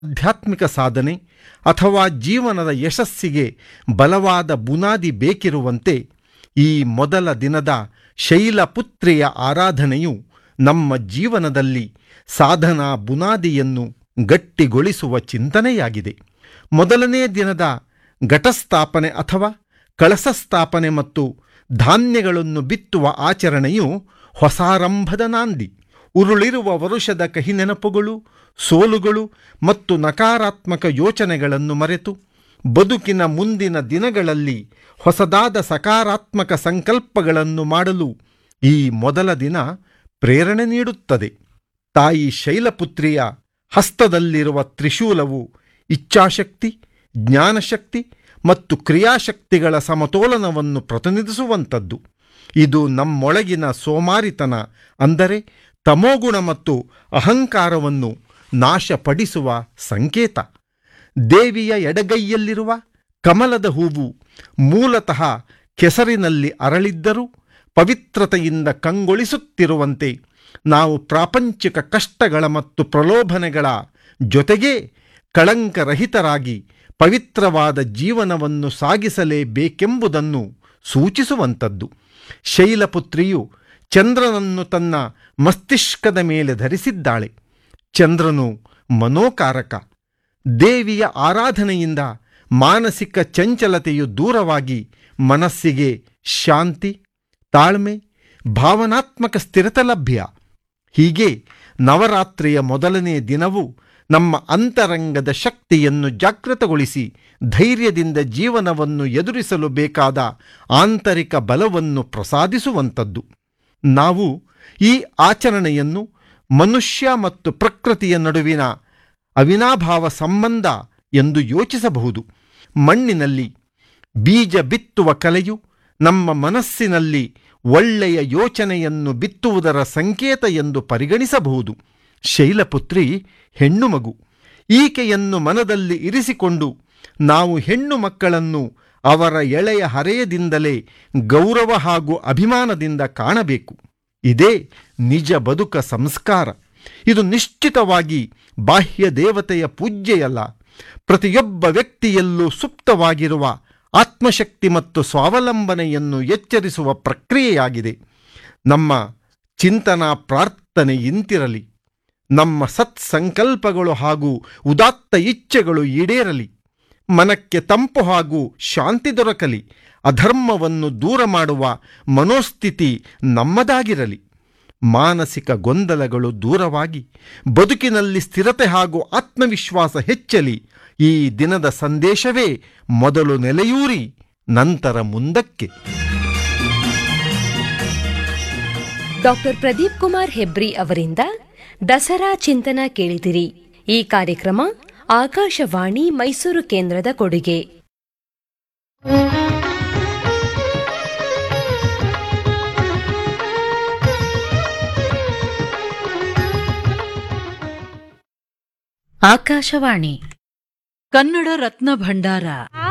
ಆಧ್ಯಾತ್ಮಿಕ ಸಾಧನೆ ಅಥವಾ ಜೀವನದ ಯಶಸ್ಸಿಗೆ ಬಲವಾದ ಬುನಾದಿ ಬೇಕಿರುವಂತೆ ಈ ಮೊದಲ ದಿನದ ಶೈಲಪುತ್ರಿಯ ಆರಾಧನೆಯು ನಮ್ಮ ಜೀವನದಲ್ಲಿ ಸಾಧನಾ ಬುನಾದಿಯನ್ನು ಗಟ್ಟಿಗೊಳಿಸುವ ಚಿಂತನೆಯಾಗಿದೆ ಮೊದಲನೇ ದಿನದ ಘಟಸ್ಥಾಪನೆ ಅಥವಾ ಕಳಸ ಸ್ಥಾಪನೆ ಮತ್ತು ಧಾನ್ಯಗಳನ್ನು ಬಿತ್ತುವ ಆಚರಣೆಯು ಹೊಸಾರಂಭದ ನಾಂದಿ ಉರುಳಿರುವ ವರುಷದ ಕಹಿ ನೆನಪುಗಳು ಸೋಲುಗಳು ಮತ್ತು ನಕಾರಾತ್ಮಕ ಯೋಚನೆಗಳನ್ನು ಮರೆತು ಬದುಕಿನ ಮುಂದಿನ ದಿನಗಳಲ್ಲಿ ಹೊಸದಾದ ಸಕಾರಾತ್ಮಕ ಸಂಕಲ್ಪಗಳನ್ನು ಮಾಡಲು ಈ ಮೊದಲ ದಿನ ಪ್ರೇರಣೆ ನೀಡುತ್ತದೆ ತಾಯಿ ಶೈಲಪುತ್ರಿಯ ಹಸ್ತದಲ್ಲಿರುವ ತ್ರಿಶೂಲವು ಇಚ್ಛಾಶಕ್ತಿ ಜ್ಞಾನಶಕ್ತಿ ಮತ್ತು ಕ್ರಿಯಾಶಕ್ತಿಗಳ ಸಮತೋಲನವನ್ನು ಪ್ರತಿನಿಧಿಸುವಂಥದ್ದು ಇದು ನಮ್ಮೊಳಗಿನ ಸೋಮಾರಿತನ ಅಂದರೆ ತಮೋಗುಣ ಮತ್ತು ಅಹಂಕಾರವನ್ನು ನಾಶಪಡಿಸುವ ಸಂಕೇತ ದೇವಿಯ ಎಡಗೈಯಲ್ಲಿರುವ ಕಮಲದ ಹೂವು ಮೂಲತಃ ಕೆಸರಿನಲ್ಲಿ ಅರಳಿದ್ದರೂ ಪವಿತ್ರತೆಯಿಂದ ಕಂಗೊಳಿಸುತ್ತಿರುವಂತೆ ನಾವು ಪ್ರಾಪಂಚಿಕ ಕಷ್ಟಗಳ ಮತ್ತು ಪ್ರಲೋಭನೆಗಳ ಜೊತೆಗೇ ಕಳಂಕರಹಿತರಾಗಿ ಪವಿತ್ರವಾದ ಜೀವನವನ್ನು ಸಾಗಿಸಲೇಬೇಕೆಂಬುದನ್ನು ಸೂಚಿಸುವಂಥದ್ದು ಶೈಲಪುತ್ರಿಯು ಚಂದ್ರನನ್ನು ತನ್ನ ಮಸ್ತಿಷ್ಕದ ಮೇಲೆ ಧರಿಸಿದ್ದಾಳೆ ಚಂದ್ರನು ಮನೋಕಾರಕ ದೇವಿಯ ಆರಾಧನೆಯಿಂದ ಮಾನಸಿಕ ಚಂಚಲತೆಯು ದೂರವಾಗಿ ಮನಸ್ಸಿಗೆ ಶಾಂತಿ ತಾಳ್ಮೆ ಭಾವನಾತ್ಮಕ ಸ್ಥಿರತೆ ಲಭ್ಯ ಹೀಗೆ ನವರಾತ್ರಿಯ ಮೊದಲನೇ ದಿನವು ನಮ್ಮ ಅಂತರಂಗದ ಶಕ್ತಿಯನ್ನು ಜಾಗೃತಗೊಳಿಸಿ ಧೈರ್ಯದಿಂದ ಜೀವನವನ್ನು ಎದುರಿಸಲು ಬೇಕಾದ ಆಂತರಿಕ ಬಲವನ್ನು ಪ್ರಸಾದಿಸುವಂಥದ್ದು ನಾವು ಈ ಆಚರಣೆಯನ್ನು ಮನುಷ್ಯ ಮತ್ತು ಪ್ರಕೃತಿಯ ನಡುವಿನ ಅವಿನಾಭಾವ ಸಂಬಂಧ ಎಂದು ಯೋಚಿಸಬಹುದು ಮಣ್ಣಿನಲ್ಲಿ ಬೀಜ ಬಿತ್ತುವ ಕಲೆಯು ನಮ್ಮ ಮನಸ್ಸಿನಲ್ಲಿ ಒಳ್ಳೆಯ ಯೋಚನೆಯನ್ನು ಬಿತ್ತುವುದರ ಸಂಕೇತ ಎಂದು ಪರಿಗಣಿಸಬಹುದು ಶೈಲಪುತ್ರಿ ಹೆಣ್ಣು ಮಗು ಈಕೆಯನ್ನು ಮನದಲ್ಲಿ ಇರಿಸಿಕೊಂಡು ನಾವು ಹೆಣ್ಣು ಮಕ್ಕಳನ್ನು ಅವರ ಎಳೆಯ ಹರೆಯದಿಂದಲೇ ಗೌರವ ಹಾಗೂ ಅಭಿಮಾನದಿಂದ ಕಾಣಬೇಕು ಇದೇ ನಿಜ ಬದುಕ ಸಂಸ್ಕಾರ ಇದು ನಿಶ್ಚಿತವಾಗಿ ಬಾಹ್ಯ ದೇವತೆಯ ಪೂಜ್ಯೆಯಲ್ಲ ಪ್ರತಿಯೊಬ್ಬ ವ್ಯಕ್ತಿಯಲ್ಲೂ ಸುಪ್ತವಾಗಿರುವ ಆತ್ಮಶಕ್ತಿ ಮತ್ತು ಸ್ವಾವಲಂಬನೆಯನ್ನು ಎಚ್ಚರಿಸುವ ಪ್ರಕ್ರಿಯೆಯಾಗಿದೆ ನಮ್ಮ ಚಿಂತನಾ ಪ್ರಾರ್ಥನೆ ಇಂತಿರಲಿ ನಮ್ಮ ಸತ್ಸಂಕಲ್ಪಗಳು ಹಾಗೂ ಉದಾತ್ತ ಇಚ್ಛೆಗಳು ಈಡೇರಲಿ ಮನಕ್ಕೆ ತಂಪು ಹಾಗೂ ಶಾಂತಿ ದೊರಕಲಿ ಅಧರ್ಮವನ್ನು ದೂರ ಮಾಡುವ ಮನೋಸ್ಥಿತಿ ನಮ್ಮದಾಗಿರಲಿ ಮಾನಸಿಕ ಗೊಂದಲಗಳು ದೂರವಾಗಿ ಬದುಕಿನಲ್ಲಿ ಸ್ಥಿರತೆ ಹಾಗೂ ಆತ್ಮವಿಶ್ವಾಸ ಹೆಚ್ಚಲಿ ಈ ದಿನದ ಸಂದೇಶವೇ ಮೊದಲು ನೆಲೆಯೂರಿ ನಂತರ ಮುಂದಕ್ಕೆ ಡಾಕ್ಟರ್ ಪ್ರದೀಪ್ ಕುಮಾರ್ ಹೆಬ್ರಿ ಅವರಿಂದ ದಸರಾ ಚಿಂತನ ಕೇಳಿದಿರಿ ಈ ಕಾರ್ಯಕ್ರಮ ಆಕಾಶವಾಣಿ ಮೈಸೂರು ಕೇಂದ್ರದ ಕೊಡುಗೆ ಆಕಾಶವಾಣಿ ಕನ್ನಡ ರತ್ನ ಭಂಡಾರ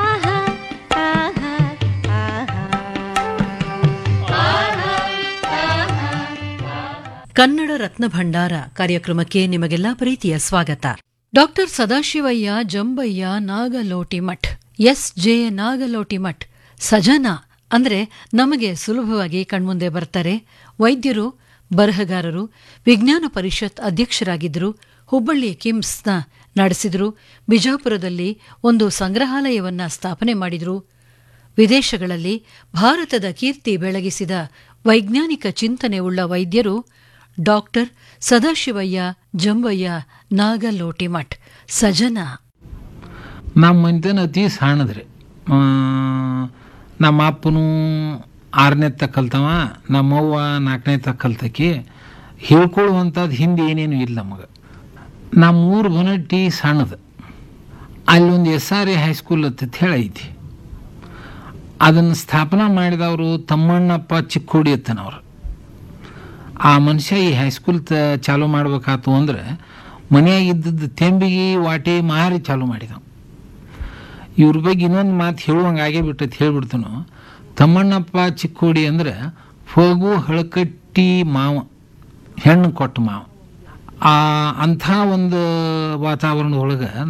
ಕನ್ನಡ ರತ್ನ ಭಂಡಾರ ಕಾರ್ಯಕ್ರಮಕ್ಕೆ ನಿಮಗೆಲ್ಲ ಪ್ರೀತಿಯ ಸ್ವಾಗತ doctor Sadashivayya Jambayya Nagalotimath S J Nagalotimath ಸಜನ ಅಂದ್ರೆ ನಮಗೆ ಸುಲಭವಾಗಿ ಕಣ್ಮುಂದೆ ಬರ್ತಾರೆ ವೈದ್ಯರು ಬರಹಗಾರರು ವಿಜ್ಞಾನ ಪರಿಷತ್ ಅಧ್ಯಕ್ಷರಾಗಿದ್ದರು ಹುಬ್ಬಳ್ಳಿ ಕಿಮ್ಸ್ನ ನಡೆಸಿದ್ರು ಬಿಜಾಪುರದಲ್ಲಿ ಒಂದು ಸಂಗ್ರಹಾಲಯವನ್ನ ಸ್ಥಾಪನೆ ಮಾಡಿದ್ರು ವಿದೇಶಗಳಲ್ಲಿ ಭಾರತದ ಕೀರ್ತಿ ಬೆಳಗಿಸಿದ ವೈಜ್ಞಾನಿಕ ಚಿಂತನೆ ಉಳ್ಳ ವೈದ್ಯರು ಡಾಕ್ಟರ್ ಸದಾಶಿವಯ್ಯ ಜಂಬಯ್ಯ ನಾಗಲೋಟಿಮಠ್ ಸಜನ ನಮ್ಮ ಮನೆತನ ಅತಿ ಸಣ್ಣದ್ರಿ ಆ, ನಮ್ಮ ಅಪ್ಪನು ಆರನೇ ತಕ್ ಕಲ್ತವ ನಮ್ಮವ್ವ ನಾಲ್ಕನೇ ತಕ್ ಕಲ್ತಕಿ ಹೇಳ್ಕೊಳ್ಳುವಂಥದ್ದು ಹಿಂದೆ ಏನೇನು ಇಲ್ಲ ನಮಗೆ ನಮ್ಮ ಊರು ಬನಟ್ಟಿ ಸಣ್ಣದು ಅಲ್ಲೊಂದು ಎಸ್ ಆರ್ ಎ ಹೈಸ್ಕೂಲ್ ಅಂತ ಹೇಳಿ ಐತಿ ಅದನ್ನು ಸ್ಥಾಪನಾ ಮಾಡಿದವರು ತಮ್ಮಣ್ಣಪ್ಪ ಚಿಕ್ಕೋಡಿ ಅತ್ತನವ್ರು ಆ ಮನುಷ್ಯ ಈ ಹೈಸ್ಕೂಲ್ ತ ಚಾಲೂ ಮಾಡ್ಬೇಕಾತು ಅಂದ್ರೆ ಮನೆಯಾಗ ಇದ್ದದ್ದು ತೆಂಬಿಗೆ ವಾಟಿ ಮಾರಿ ಚಾಲೂ ಮಾಡಿದವ ಇವ್ರ ಬಗ್ಗೆ ಇನ್ನೊಂದು ಮಾತು ಹೇಳುವಂಗೆ ಆಗೇ ಬಿಟ್ಟೈತೆ ಹೇಳ್ಬಿಡ್ತಾನು ತಮ್ಮಣ್ಣಪ್ಪ ಚಿಕ್ಕೋಡಿ ಅಂದ್ರೆ ಫಗು ಹಳಕಟ್ಟಿ ಮಾವ ಹೆಣ್ಣು ಕೊಟ್ಟ ಮಾವ ಆ ಅಂಥ ಒಂದು ವಾತಾವರಣದೊಳಗೆ